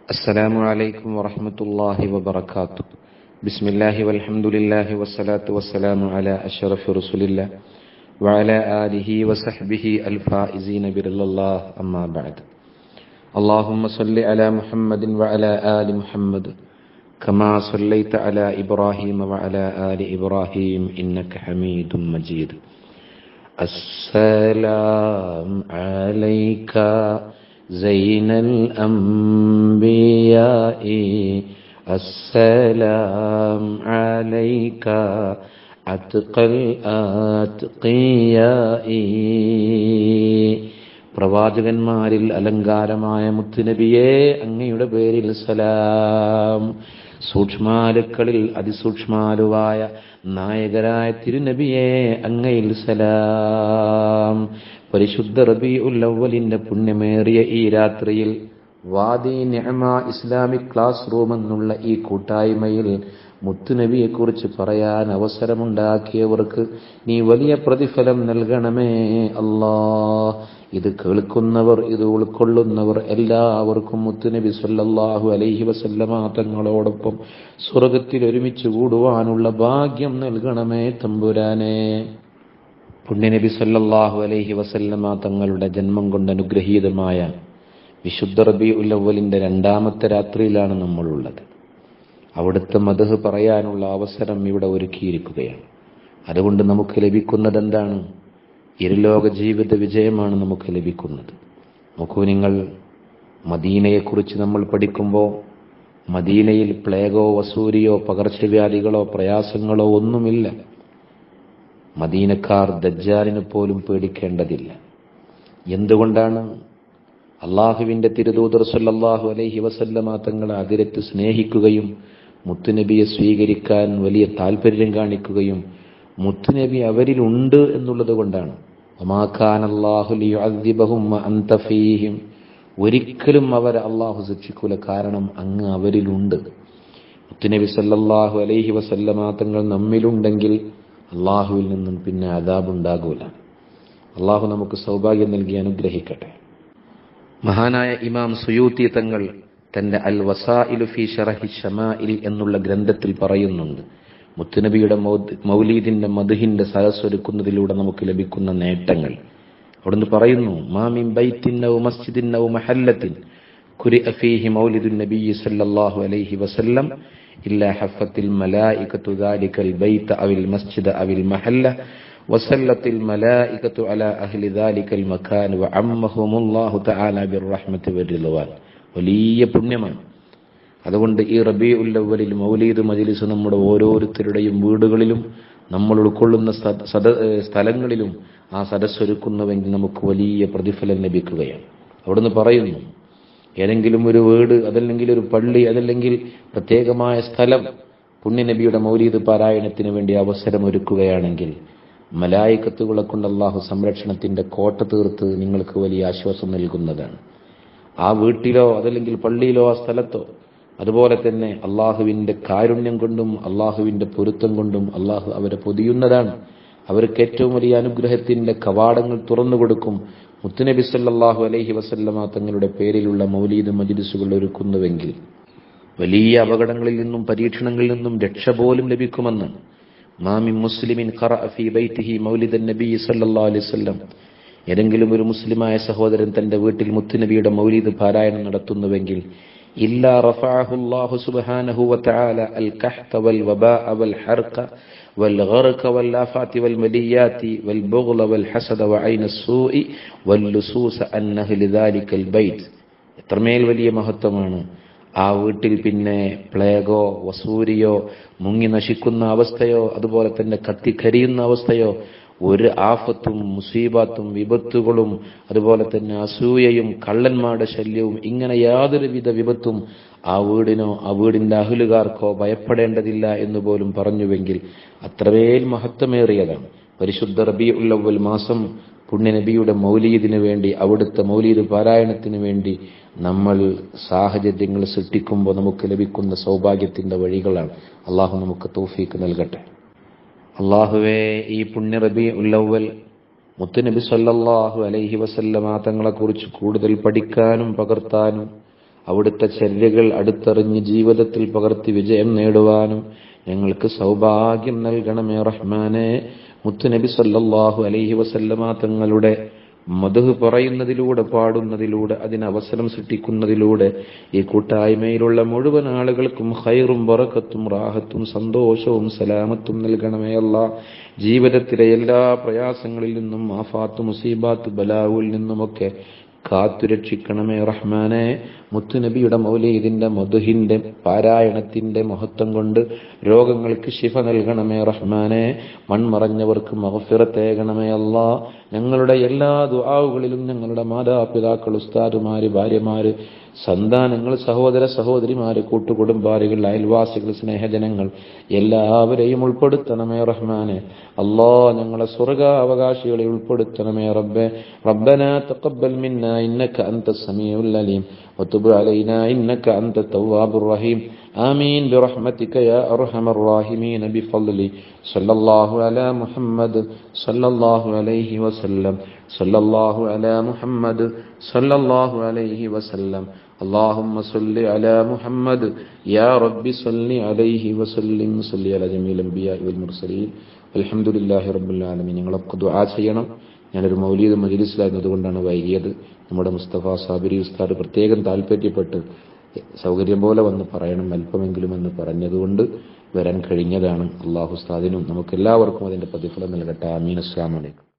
السلام عليكم ورحمة الله وبركاته بسم الله والحمد لله والصلاة والسلام على أشرف رسول الله وعلى آله وصحبه الفائزين برضا الله أما بعد اللهم صل على محمد وعلى آل محمد كما صليت على إبراهيم وعلى آل إبراهيم إنك حميد مجيد السلام عليك زين الأنبياء السلام عليك أتقى الأتقياء പ്രവാചകന്മാരിൽ അലങ്കാരമായ മുത്തുനബിയെ അങ്ങയുടെ പേരിൽ സലാം സൂക്ഷ്മാലുക്കളിൽ അതിസൂക്ഷ്മാലുവായ നായകരായ തിരുനബിയെ അങ്ങയിൽ സലാം പരിശുദ്ധ റബി ഉല്ലവലിന്റെ പുണ്യമേറിയ ഈ രാത്രിയിൽ Wadi Niama Islamic class room എന്നുള്ള ഈ കൂട്ടായ്മയിൽ മുത്തുനബിയെ കുറിച്ച് പറയാൻ അവസരമുണ്ടാക്കിയവർക്ക് നീ വലിയ പ്രതിഫലം നൽകണമേ അല്ലാ ഇത് കേൾക്കുന്നവർ ഇത് ഉൾക്കൊള്ളുന്നവർ എല്ലാവർക്കും മുത്തുനബി സല്ലല്ലാഹു അലൈഹി വസല്ലമ തങ്ങളോടൊപ്പം സ്വർഗത്തിൽ ഒരുമിച്ച് കൂടുവാനുള്ള ഭാഗ്യം നൽകണമേ തമ്പുരാനെ പുണ്യനബി സല്ലല്ലാഹു അലൈഹി വസല്ലമ തങ്ങളുടെ ജന്മം കൊണ്ട് അനുഗ്രഹീതമായ വിശുദ്ധ റബി ഉല്ലവലിന്റെ രണ്ടാമത്തെ രാത്രിയിലാണ് നമ്മളുള്ളത് അവിടുത്തെ മതഹ് പറയാനുള്ള അവസരം ഇവിടെ ഒരുക്കിയിരിക്കുകയാണ് അതുകൊണ്ട് നമുക്ക് ലഭിക്കുന്നത് എന്താണ് ഇരുലോക ജീവിത വിജയമാണ് നമുക്ക് ലഭിക്കുന്നത് നോക്കൂ നിങ്ങൾ മദീനയെക്കുറിച്ച് നമ്മൾ പഠിക്കുമ്പോൾ മദീനയിൽ പ്ലേഗോ വസൂരിയോ പകർച്ചവ്യാധികളോ പ്രയാസങ്ങളോ ഒന്നുമില്ല മദീനക്കാർ ദജ്ജാലിന് പോലും പേടിക്കേണ്ടതില്ല എന്തുകൊണ്ടാണ് അള്ളാഹുവിന്റെ തിരുദൂതർ സല്ലല്ലാഹു അലൈഹി വസല്ലമ തങ്ങളെ അതിരത്ത് സ്നേഹിക്കുകയും മുത്തുനബിയെ സ്വീകരിക്കാൻ വലിയ താല്പര്യം കാണിക്കുകയും മുത്തുനബി അവരിലുണ്ട് എന്നുള്ളത് കൊണ്ടാണ് ഒരിക്കലും അവർ അള്ളാഹു ശിക്ഷിക്കൂല കാരണം അങ്ങ് അവരിലുണ്ട് മുത്തുനബി സല്ലല്ലാഹു അലൈഹി വസല്ലമ തങ്ങൾ നമ്മിലുണ്ടെങ്കിൽ അള്ളാഹുവിൽ നിന്നും പിന്നെ അതാബുണ്ടാകൂല അള്ളാഹു നമുക്ക് സൗഭാഗ്യം നൽകി അനുഗ്രഹിക്കട്ടെ മഹാനായ ഇമാം സുയൂത്തി തങ്ങൾ തന്റെ അൽ വസാഇലു ഫി ഷറഹി ഷമാഇൽ എന്നുള്ള ഗ്രന്ഥത്തിൽ പറയുന്നുണ്ട് മുത്തുനബിയുടെ മൗലീദിന്റെ മധുഹിന്റെ സഹസ്വരുക്കുന്നതിലൂടെ നമുക്ക് ലഭിക്കുന്ന നേട്ടങ്ങൾ അവിടുന്ന് പറയുന്നു മാമിൻ ബൈത്തിൻ ഔ മസ്ജിദിൻ ഔ മഹല്ലത്തിൻ കുരിഅ ഫീഹി മൗലിദുൻ നബി സല്ലല്ലാഹു അലൈഹി വസല്ലം ഇല്ലാ ഹഫത്തിൽ മലായികത്തു ദാലികൽ ബൈത്ത് അവിൽ മസ്ജിദ് അവിൽ മഹല്ല وسلت الملائكة على أهل ذلك المكان وعمهم الله تعالى بالرحمة والرضوان വലിയ പുണ്യമാണ് അതുകൊണ്ട് ഈ റബി ഉല്ലവലിൽ മൗലീദ് മജിലിസ് നമ്മുടെ ഓരോരുത്തരുടെയും വീടുകളിലും നമ്മൾ ഉൾക്കൊള്ളുന്ന സ്ഥലങ്ങളിലും ആ സദസ്സൊരുക്കുന്നുവെങ്കിൽ നമുക്ക് വലിയ പ്രതിഫലം ലഭിക്കുകയാണ് അവിടുന്ന് പറയുന്നു ഏതെങ്കിലും ഒരു വീട് അതല്ലെങ്കിൽ ഒരു പള്ളി അതല്ലെങ്കിൽ പ്രത്യേകമായ സ്ഥലം പുണ്യനബിയുടെ മൗലീദ് പാരായണത്തിന് വേണ്ടി അവസരം ഒരുക്കുകയാണെങ്കിൽ മലായിക്കത്തുകളെ കൊണ്ട് അള്ളാഹു സംരക്ഷണത്തിന്റെ കോട്ട തീർത്ത് നിങ്ങൾക്ക് വലിയ ആശ്വാസം നൽകുന്നതാണ് ആ വീട്ടിലോ അതല്ലെങ്കിൽ പള്ളിയിലോ ആ സ്ഥലത്തോ അതുപോലെ തന്നെ അള്ളാഹുവിന്റെ കാരുണ്യം കൊണ്ടും അള്ളാഹുവിന്റെ പൊരുത്തം കൊണ്ടും അള്ളാഹു അവരെ പൊതിയുന്നതാണ് അവർക്ക് ഏറ്റവും വലിയ അനുഗ്രഹത്തിന്റെ കവാടങ്ങൾ തുറന്നു കൊടുക്കും മുത്തുനബി സല്ലാഹു അലൈഹി വസല്ലമ തങ്ങളുടെ പേരിലുള്ള മൗലീദ് മജിലിസുകൾ ഒരുക്കുന്നുവെങ്കിൽ വലിയ അപകടങ്ങളിൽ നിന്നും പരീക്ഷണങ്ങളിൽ നിന്നും രക്ഷ പോലും ലഭിക്കുമെന്ന് മാമി മുസ്ലിമിൻ ഫി ബൈത്തിഹി മൗലിദൻ നബി സല്ലല്ലാഹു അലൈഹി വസല്ലം ഏതെങ്കിലും ഒരു മുസ്ലിമായ സഹോദരൻ തന്റെ വീട്ടിൽ മുത്തുനബിയുടെ മൗലീദ് പാരായണം നടത്തുന്നുവെങ്കിൽ ഇല്ലാ റഫഅഹുല്ലാഹു സുബ്ഹാനഹു വതആല അൽ കഹ്ത വൽ വബാഅ വൽ ഹർഖ വൽ ഗർഖ വൽ ആഫാതി വൽ മലിയാതി വൽ ബുഗ്ള വൽ ഹസദ വഅൈന السوء واللصوص അൻ അഹ്ലി ദാലികൽ ബൈത്ത് എത്രമേൽ വലിയ മഹത്വമാണ് ആ വീട്ടിൽ പിന്നെ പ്ലേഗോ വസൂരിയോ മുങ്ങി നശിക്കുന്ന അവസ്ഥയോ അതുപോലെ തന്നെ കത്തിക്കരിയുന്ന അവസ്ഥയോ ഒരു ആഫത്തും മുസീബാത്തും വിപത്തുകളും അതുപോലെ തന്നെ അസൂയയും കള്ളന്മാരുടെ ശല്യവും ഇങ്ങനെ യാതൊരുവിധ വിപത്തും ആ വീടിനോ ആ വീടിന്റെ അഹലുകാർക്കോ ഭയപ്പെടേണ്ടതില്ല എന്ന് പോലും പറഞ്ഞുവെങ്കിൽ അത്രമേൽ മഹത്വമേറിയതാണ് പരിശുദ്ധ റബി ഉള്ളവൽ മാസം പുണ്യനബിയുടെ മൗലീദിന് വേണ്ടി അവിടുത്തെ മൗലീദ് പാരായണത്തിന് വേണ്ടി നമ്മൾ സാഹചര്യങ്ങൾ സൃഷ്ടിക്കുമ്പോൾ നമുക്ക് ലഭിക്കുന്ന സൗഭാഗ്യത്തിന്റെ വഴികളാണ് അള്ളാഹു നമുക്ക് തൗഫീക്ക് നൽകട്ടെ അള്ളാഹുവേ ഈ പുണ്യ റബി ഉല്ലവൽ മുത്തുനബി സല്ലല്ലാഹു അലൈഹി വസല്ലമ തങ്ങളെക്കുറിച്ച് കൂടുതൽ പഠിക്കാനും പകർത്താനും അവിടുത്തെ ചര്യകൾ അടുത്തറിഞ്ഞ് ജീവിതത്തിൽ പകർത്തി വിജയം നേടുവാനും ഞങ്ങൾക്ക് സൗഭാഗ്യം നൽകണമേ റഹ്മാനെ മുത്തുനബി സല്ലല്ലാഹു അലൈഹി വസല്ലമ തങ്ങളുടെ മധു പറയുന്നതിലൂടെ പാടുന്നതിലൂടെ അതിന് അവസരം സൃഷ്ടിക്കുന്നതിലൂടെ ഈ കൂട്ടായ്മയിലുള്ള മുഴുവൻ ആളുകൾക്കും ഹൈറും ബറക്കത്തും റാഹത്തും സന്തോഷവും സലാമത്തും നൽകണമേ അല്ല ജീവിതത്തിലെ എല്ലാ പ്രയാസങ്ങളിൽ നിന്നും ആഫാത്ത് മുസീബാത്ത് ബലാവുൽ നിന്നുമൊക്കെ കാത്തുരക്ഷിക്കണമേ റഹ്മാനെ മുത്തുനബിയുടെ മൗലീദിന്റെ മധുഹിന്റെ പാരായണത്തിന്റെ മഹത്വം കൊണ്ട് രോഗങ്ങൾക്ക് ശിഫ നൽകണമേ റഹ്മാനെ മൺമറഞ്ഞവർക്ക് മഹഫിറത്തേകണമേ അല്ല ഞങ്ങളുടെ എല്ലാ ദുആവുകളിലും ഞങ്ങളുടെ മാതാപിതാക്കൾ ഉസ്താദുമാര് ഭാര്യമാര് സന്താനങ്ങൾ സഹോദര സഹോദരിമാര് കൂട്ടുകുടുംബാരികൾ അയൽവാസികൾ സ്നേഹജനങ്ങൾ എല്ലാവരെയും ഉൾപ്പെടുത്തണമേ റഹ്മാനെ അല്ലാ ഞങ്ങളെ സ്വർഗാവകാശികളെ ഉൾപ്പെടുത്തണമേ റബ്ബെ റബ്ബന തഖബ്ബൽ മിന്ന ഇന്നക അൻത സമീഉൽ അലീം وتب علينا إنك أنت التواب الرحيم آمين برحمتك يا أرحم الراحمين بفضلي صلى الله على محمد صلى الله عليه وسلم صلى الله على محمد صلى الله عليه وسلم اللهم صل على محمد يا رب صل عليه وسلم صل على جميع الأنبياء والمرسلين الحمد لله رب العالمين നിങ്ങളൊക്കെ ദുആ ചെയ്യണം ഞാനൊരു മൗലീദ് മജിലിസിലായിരുന്നതുകൊണ്ടാണ് വൈകിയത് നമ്മുടെ മുസ്തഫ സാബിരി ഉസ്താദ് പ്രത്യേകം താല്പര്യപ്പെട്ട് സൗകര്യം പോലെ വന്ന് പറയണം അല്പമെങ്കിലും എന്ന് പറഞ്ഞതുകൊണ്ട് വരാൻ കഴിഞ്ഞതാണ് അള്ളാഹു ഉസ്താദിനും നമുക്ക് എല്ലാവർക്കും അതിന്റെ പ്രതിഫലം നൽകട്ടെ ആമീൻ അസ്ലാം വലൈക്കും